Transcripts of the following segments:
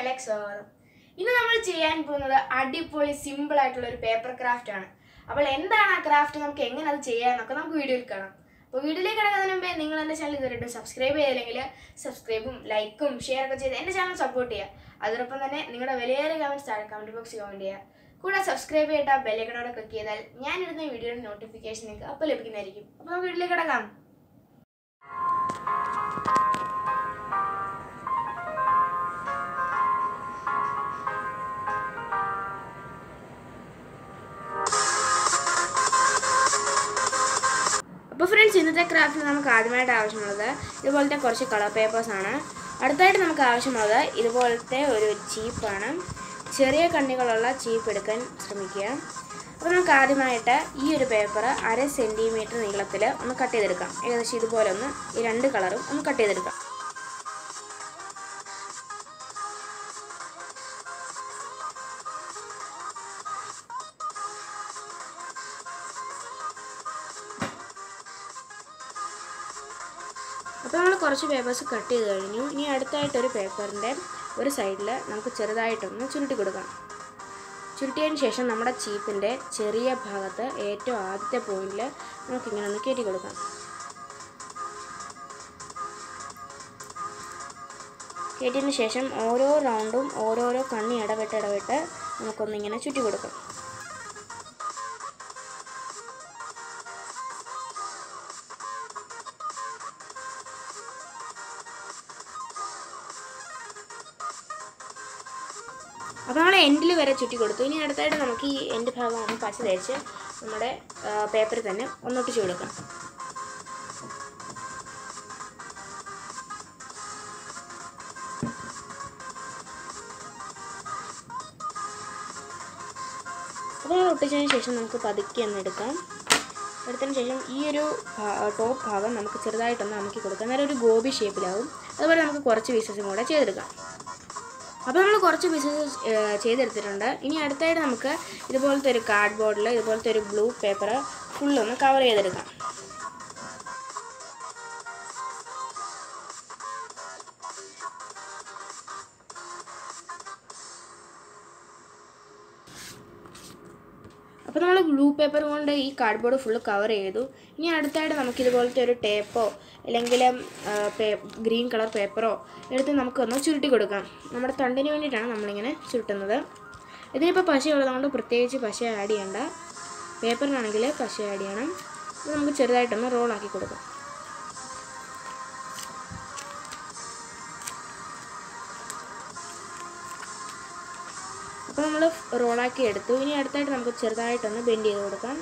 ചാനലിലേക്ക് സ്വാഗതം ഇന്ന് നമ്മൾ ചെയ്യാൻ പോകുന്നത് അടിപൊളി സിമ്പിൾ ആയിട്ടുള്ള ഒരു പേപ്പർ ക്രാഫ്റ്റ് ആണ് അപ്പോൾ എന്താണ് ആ ക്രാഫ്റ്റ് നമുക്ക് എങ്ങനെ അത് ചെയ്യാമെന്നൊക്കെ നമുക്ക് വീഡിയോയിൽ കാണാം അപ്പോൾ വീഡിയോയിലേക്ക് കിടക്കുന്നതിന് മുമ്പേ നിങ്ങൾ എൻ്റെ ചാനൽ ഇതുവരെയായിട്ടും സബ്സ്ക്രൈബ് ചെയ്തില്ലെങ്കിൽ സബ്സ്ക്രൈബും ലൈക്കും ഷെയർ ഒക്കെ ചെയ്ത് എൻ്റെ ചാനൽ സപ്പോർട്ട് ചെയ്യുക അതോടൊപ്പം തന്നെ നിങ്ങളുടെ വിലയേറിയ കമൻറ്റ്സ് താഴെ കമൻറ്റ് ബോക്സിൽ കമൻറ്റ് ചെയ്യുക കൂടെ സബ്സ്ക്രൈബ് ചെയ്തിട്ട് ആ ബെല്ലൈക്കണോടെ ക്ലിക്ക് ചെയ്താൽ ഞാൻ ഇടുന്ന വീഡിയോയുടെ നോട്ടിഫിക്കേഷൻ നിങ്ങൾക്ക് അപ്പോൾ ലഭിക്കുന്നതായിരിക്കും അപ്പോൾ നമുക്ക് വീട്ടിലേക്ക് കിടക്കാം അപ്പോൾ ഫ്രണ്ട്സ് ഇന്നത്തെ ക്രാഫ്റ്റിൽ നമുക്ക് ആദ്യമായിട്ട് ആവശ്യമുള്ളത് ഇതുപോലത്തെ കുറച്ച് കളർ പേപ്പേഴ്സ് ആണ് അടുത്തായിട്ട് നമുക്ക് ആവശ്യമുള്ളത് ഇതുപോലത്തെ ഒരു ചീപ്പാണ് ചെറിയ കണ്ണികളുള്ള ചീപ്പ് എടുക്കാൻ ശ്രമിക്കുക അപ്പോൾ നമുക്ക് ആദ്യമായിട്ട് ഈ ഒരു പേപ്പർ അര സെൻറ്റിമീറ്റർ നീളത്തിൽ ഒന്ന് കട്ട് ചെയ്തെടുക്കാം ഏകദേശം ഇതുപോലെ ഒന്ന് ഈ രണ്ട് കളറും ഒന്ന് കട്ട് ചെയ്തെടുക്കാം അപ്പോൾ നമ്മൾ കുറച്ച് പേപ്പേഴ്സ് കട്ട് ചെയ്ത് കഴിഞ്ഞു ഇനി അടുത്തായിട്ടൊരു പേപ്പറിൻ്റെ ഒരു സൈഡിൽ നമുക്ക് ചെറുതായിട്ടൊന്ന് ചുരുട്ടി കൊടുക്കാം ചുരുട്ടിയതിന് ശേഷം നമ്മുടെ ചീപ്പിൻ്റെ ചെറിയ ഭാഗത്ത് ഏറ്റവും ആദ്യത്തെ പോയിന്റിൽ നമുക്കിങ്ങനെ ഒന്ന് കയറ്റി കൊടുക്കാം കയറ്റിയതിന് ശേഷം ഓരോ റൗണ്ടും ഓരോരോ കണ്ണി ഇടവിട്ട് ഇടവിട്ട് നമുക്കൊന്നിങ്ങനെ ചുറ്റി കൊടുക്കാം അപ്പോൾ നമ്മൾ എൻഡിൽ വരെ ചുറ്റി കൊടുത്തു ഇനി അടുത്തായിട്ട് നമുക്ക് ഈ എൻഡ് ഭാഗം ഒന്ന് പച്ച തേച്ച് നമ്മുടെ പേപ്പറിൽ തന്നെ ഒന്നൊട്ടിച്ച് കൊടുക്കാം അപ്പോൾ നമ്മൾ ഒട്ടിച്ചതിന് ശേഷം നമുക്ക് പതുക്കെ ഒന്ന് എടുക്കാം എടുത്തതിന് ശേഷം ഈ ഒരു ടോപ്പ് ഭാഗം നമുക്ക് ചെറുതായിട്ടൊന്ന് അമുക്കി കൊടുക്കാം അന്നേരം ഒരു ഗോപി ഷേപ്പിലാവും അതുപോലെ നമുക്ക് കുറച്ച് പീസസും കൂടെ ചെയ്തെടുക്കാം അപ്പോൾ നമ്മൾ കുറച്ച് പീസസ് ചെയ്തെടുത്തിട്ടുണ്ട് ഇനി അടുത്തായിട്ട് നമുക്ക് ഇതുപോലത്തെ ഒരു കാർഡ് ബോർഡിൽ ഇതുപോലത്തെ ഒരു ബ്ലൂ പേപ്പർ ഫുള്ളൊന്ന് കവർ ചെയ്തെടുക്കാം അപ്പോൾ നമ്മൾ ബ്ലൂ പേപ്പർ കൊണ്ട് ഈ കാർഡ് ബോർഡ് ഫുള്ള് കവർ ചെയ്തു ഇനി അടുത്തായിട്ട് നമുക്ക് ഇതുപോലത്തെ ഒരു ടേപ്പോ അല്ലെങ്കിൽ ഗ്രീൻ കളർ പേപ്പറോ എടുത്ത് നമുക്കൊന്ന് ചുരുട്ടി കൊടുക്കാം നമ്മുടെ തണ്ടിന് വേണ്ടിയിട്ടാണ് നമ്മളിങ്ങനെ ചുരുട്ടുന്നത് ഇതിനിപ്പോൾ പശ ഉള്ളതുകൊണ്ട് പ്രത്യേകിച്ച് പശ ആഡ് ചെയ്യണ്ട പേപ്പറിനാണെങ്കിൽ പശ ആഡ് ചെയ്യണം ഇത് നമുക്ക് ചെറുതായിട്ടൊന്ന് റോളാക്കി കൊടുക്കാം അപ്പോൾ നമ്മൾ റോളാക്കി എടുത്തു ഇനി അടുത്തായിട്ട് നമുക്ക് ചെറുതായിട്ടൊന്ന് ബെൻഡ് ചെയ്ത് കൊടുക്കാം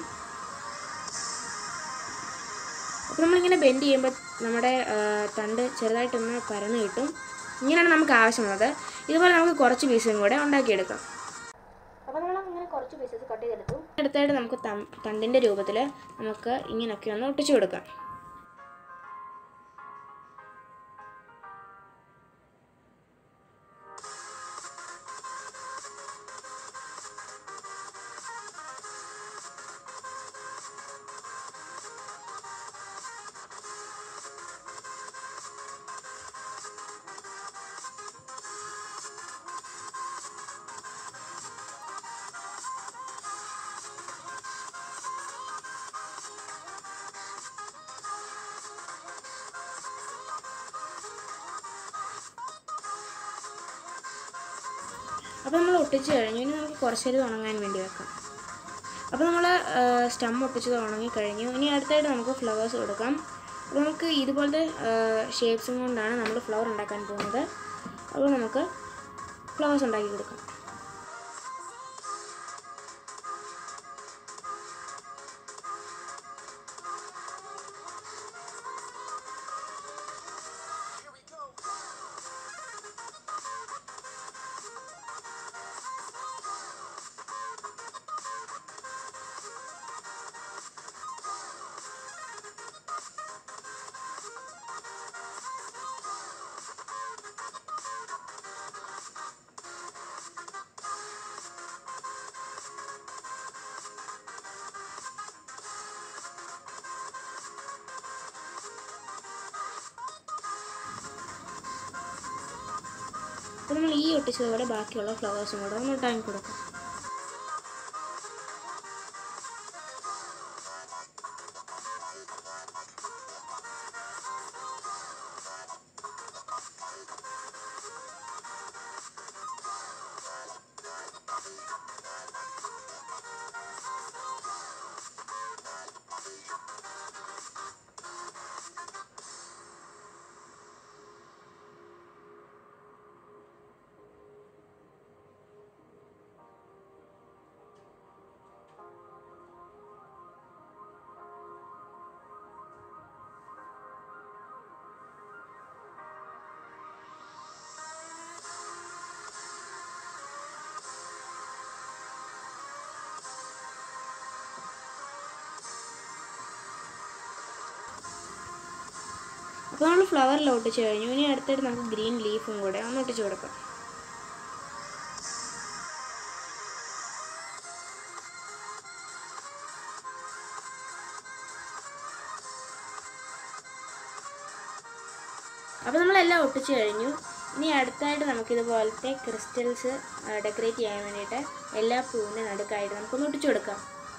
അപ്പോൾ നമ്മളിങ്ങനെ ബെൻഡ് ചെയ്യുമ്പോൾ നമ്മുടെ തണ്ട് ചെറുതായിട്ടൊന്ന് പരന്ന് കിട്ടും ഇങ്ങനെയാണ് നമുക്ക് ആവശ്യമുള്ളത് ഇതുപോലെ നമുക്ക് കുറച്ച് പീസും കൂടെ ഉണ്ടാക്കിയെടുക്കാം അപ്പോൾ നമ്മൾ ഇങ്ങനെ കുറച്ച് പീസസ് കട്ട് ചെയ്തെടുത്തു അടുത്തായിട്ട് നമുക്ക് തണ്ടിൻ്റെ രൂപത്തിൽ നമുക്ക് ഇങ്ങനെയൊക്കെ ഒന്ന് ഒട്ടിച്ചു കൊടുക്കാം അപ്പോൾ നമ്മൾ ഒട്ടിച്ച് കഴിഞ്ഞു ഇനി നമുക്ക് കുറച്ച് നേരം ഉണങ്ങാൻ വേണ്ടി വെക്കാം അപ്പോൾ നമ്മൾ സ്റ്റം ഒട്ടിച്ചത് ഉണങ്ങി കഴിഞ്ഞു ഇനി അടുത്തായിട്ട് നമുക്ക് ഫ്ലവേഴ്സ് കൊടുക്കാം അപ്പോൾ നമുക്ക് ഇതുപോലത്തെ ഷേപ്സും കൊണ്ടാണ് നമ്മൾ ഫ്ലവർ ഉണ്ടാക്കാൻ പോകുന്നത് അപ്പോൾ നമുക്ക് ഫ്ലവേഴ്സ് ഉണ്ടാക്കി കൊടുക്കാം അപ്പോൾ നമ്മൾ ഈ ഒട്ടിച്ചതോടെ ബാക്കിയുള്ള ഫ്ലവേഴ്സും കൂടെ ഒന്ന് ഒട്ടാൻ കൊടുക്കാം അപ്പോൾ നമ്മൾ ഫ്ലവറിൽ ഒട്ടിച്ച് കഴിഞ്ഞു ഇനി അടുത്തായിട്ട് നമുക്ക് ഗ്രീൻ ലീഫും കൂടെ ഒന്ന് ഒട്ടിച്ച് കൊടുക്കാം അപ്പോൾ നമ്മളെല്ലാം ഒട്ടിച്ച് കഴിഞ്ഞു ഇനി അടുത്തായിട്ട് നമുക്കിതുപോലത്തെ ക്രിസ്റ്റൽസ് ഡെക്കറേറ്റ് ചെയ്യാൻ വേണ്ടിയിട്ട് എല്ലാ പൂവിൻ്റെ നടുക്കായിട്ട് നമുക്കൊന്ന് ഒട്ടിച്ചു കൊടുക്കാം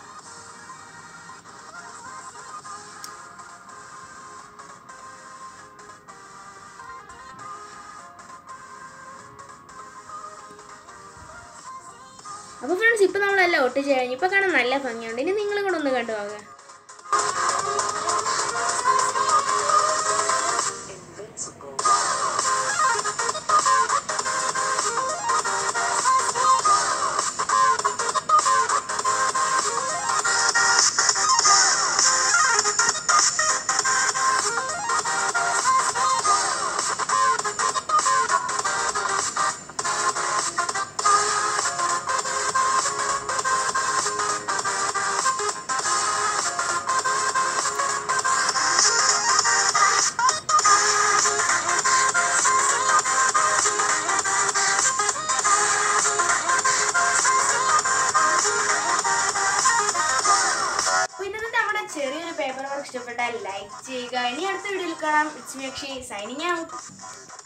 അപ്പോൾ ഫ്രണ്ട്സ് ഇപ്പോൾ നമ്മളെല്ലാം ഒട്ടിച്ച് കഴിഞ്ഞു ഇപ്പോൾ കാണാൻ നല്ല ഭംഗിയുണ്ട് ഇനി നിങ്ങളും കൂടെ ഒന്ന് കണ്ടു പോകാം അപ്പോൾ ഇന്നത്തെ നമ്മുടെ ചെറിയൊരു പേപ്പർ വർക്ക് ഇഷ്ടപ്പെട്ടാൽ ലൈക്ക് ചെയ്യുക ഇനി അടുത്ത വീഡിയോയിൽ കാണാം it's me Akshay signing out